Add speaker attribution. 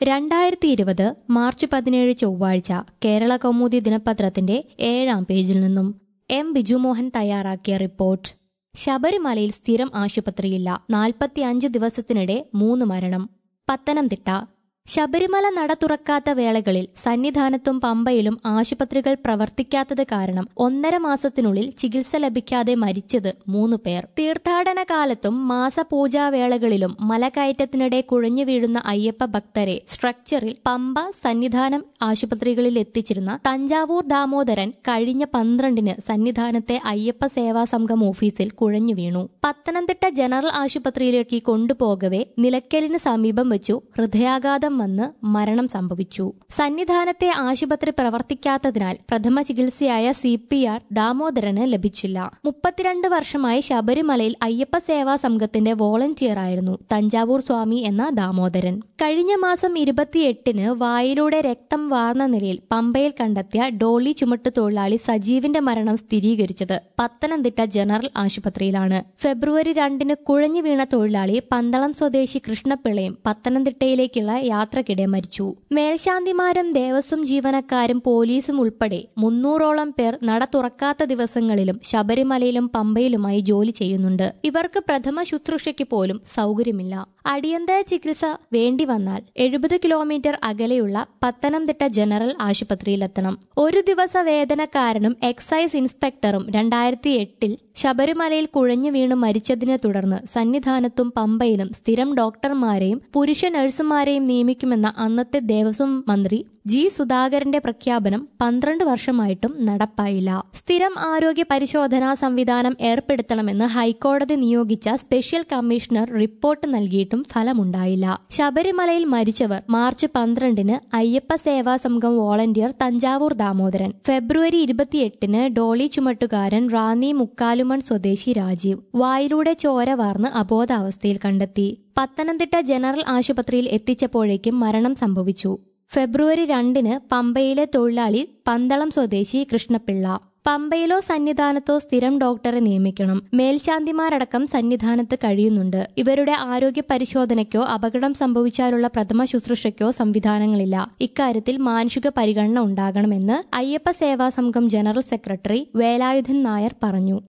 Speaker 1: രണ്ടായിരത്തി ഇരുപത് മാർച്ച് പതിനേഴ് ചൊവ്വാഴ്ച കേരള കൗമുദി ദിനപത്രത്തിന്റെ ഏഴാം പേജിൽ നിന്നും എം ബിജുമോഹൻ തയ്യാറാക്കിയ റിപ്പോർട്ട് ശബരിമലയിൽ സ്ഥിരം ആശുപത്രിയില്ല നാൽപ്പത്തിയഞ്ച് ദിവസത്തിനിടെ മൂന്ന് മരണം പത്തനംതിട്ട ശബരിമല നട തുറക്കാത്ത വേളകളിൽ സന്നിധാനത്തും പമ്പയിലും ആശുപത്രികൾ പ്രവർത്തിക്കാത്തത് കാരണം ഒന്നര മാസത്തിനുള്ളിൽ ചികിത്സ ലഭിക്കാതെ മരിച്ചത് മൂന്ന് പേർ തീർത്ഥാടന കാലത്തും മാസപൂജാവേളകളിലും മലകയറ്റത്തിനിടെ കുഴഞ്ഞു വീഴുന്ന അയ്യപ്പ ഭക്തരെ സ്ട്രക്ചറിൽ പമ്പ സന്നിധാനം ആശുപത്രികളിൽ എത്തിച്ചിരുന്ന തഞ്ചാവൂർ ദാമോദരൻ കഴിഞ്ഞ പന്ത്രണ്ടിന് സന്നിധാനത്തെ അയ്യപ്പ സേവാ സംഘം ഓഫീസിൽ കുഴഞ്ഞു വീണു പത്തനംതിട്ട ജനറൽ ആശുപത്രിയിലേക്ക് കൊണ്ടുപോകവേ നിലയ്ക്കലിന് സമീപം വെച്ചു ഹൃദയാഘാതം വന്ന് മരണം സംഭവിച്ചു സന്നിധാനത്തെ ആശുപത്രി പ്രവർത്തിക്കാത്തതിനാൽ പ്രഥമ ചികിത്സയായ സി പി ആർ ദാമോദരന് ലഭിച്ചില്ല മുപ്പത്തിരണ്ട് വർഷമായി ശബരിമലയിൽ അയ്യപ്പ സേവാ സംഘത്തിന്റെ വോളണ്ടിയറായിരുന്നു തഞ്ചാവൂർ സ്വാമി എന്ന ദാമോദരൻ കഴിഞ്ഞ മാസം ഇരുപത്തിയെട്ടിന് വായിലൂടെ രക്തം വാർന്ന നിലയിൽ പമ്പയിൽ കണ്ടെത്തിയ ഡോളി ചുമട്ട് തൊഴിലാളി സജീവിന്റെ മരണം സ്ഥിരീകരിച്ചത് പത്തനംതിട്ട ജനറൽ ആശുപത്രിയിലാണ് ഫെബ്രുവരി രണ്ടിന് കുഴഞ്ഞു വീണ തൊഴിലാളി പന്തളം സ്വദേശി കൃഷ്ണപിള്ളയും പത്തനംതിട്ടയിലേക്കുള്ള യാത്രക്കിടെ മരിച്ചു മേൽശാന്തിമാരും ദേവസ്വം ജീവനക്കാരും പോലീസും ഉൾപ്പെടെ മുന്നൂറോളം പേർ നട തുറക്കാത്ത ദിവസങ്ങളിലും ശബരിമലയിലും പമ്പയിലുമായി ജോലി ചെയ്യുന്നുണ്ട് ഇവർക്ക് പ്രഥമ ശുശ്രൂഷയ്ക്ക് പോലും സൗകര്യമില്ല അടിയന്തര ചികിത്സ വേണ്ടി വന്നാൽ എഴുപത് കിലോമീറ്റർ അകലെയുള്ള പത്തനംതിട്ട ജനറൽ ആശുപത്രിയിലെത്തണം ഒരു ദിവസ വേതനക്കാരനും എക്സൈസ് ഇൻസ്പെക്ടറും രണ്ടായിരത്തി എട്ടിൽ ശബരിമലയിൽ കുഴഞ്ഞു വീണ് മരിച്ചതിനെ തുടർന്ന് സന്നിധാനത്തും പമ്പയിലും സ്ഥിരം ഡോക്ടർമാരെയും പുരുഷ നഴ്സുമാരെയും നിയമിക്കുമെന്ന അന്നത്തെ ദേവസ്വം മന്ത്രി ജി സുധാകരന്റെ പ്രഖ്യാപനം പന്ത്രണ്ട് വർഷമായിട്ടും നടപ്പായില്ല സ്ഥിരം ആരോഗ്യ പരിശോധനാ സംവിധാനം ഏർപ്പെടുത്തണമെന്ന് ഹൈക്കോടതി നിയോഗിച്ച സ്പെഷ്യൽ കമ്മീഷണർ റിപ്പോർട്ട് നൽകിയിട്ടും ഫലമുണ്ടായില്ല ശബരിമലയിൽ മരിച്ചവർ മാർച്ച് പന്ത്രണ്ടിന് അയ്യപ്പ സേവാ സംഘം വോളണ്ടിയർ തഞ്ചാവൂർ ദാമോദരൻ ഫെബ്രുവരി ഇരുപത്തിയെട്ടിന് ഡോളി ചുമട്ടുകാരൻ റാന്നി മുക്കാലുമൺ സ്വദേശി രാജീവ് വായിലൂടെ ചോര വാർന്ന് അബോധാവസ്ഥയിൽ കണ്ടെത്തി പത്തനംതിട്ട ജനറൽ ആശുപത്രിയിൽ എത്തിച്ചപ്പോഴേക്കും മരണം സംഭവിച്ചു ഫെബ്രുവരി രണ്ടിന് പമ്പയിലെ തൊഴിലാളി പന്തളം സ്വദേശി കൃഷ്ണപിള്ള പമ്പയിലോ സന്നിധാനത്തോ സ്ഥിരം ഡോക്ടറെ നിയമിക്കണം മേൽശാന്തിമാരടക്കം സന്നിധാനത്ത് കഴിയുന്നുണ്ട് ഇവരുടെ ആരോഗ്യ പരിശോധനയ്ക്കോ അപകടം സംഭവിച്ചാലുള്ള പ്രഥമ ശുശ്രൂഷയ്ക്കോ സംവിധാനങ്ങളില്ല ഇക്കാര്യത്തിൽ മാനുഷിക പരിഗണന ഉണ്ടാകണമെന്ന് അയ്യപ്പ സേവാ സംഘം ജനറൽ സെക്രട്ടറി വേലായുധൻ നായർ പറഞ്ഞു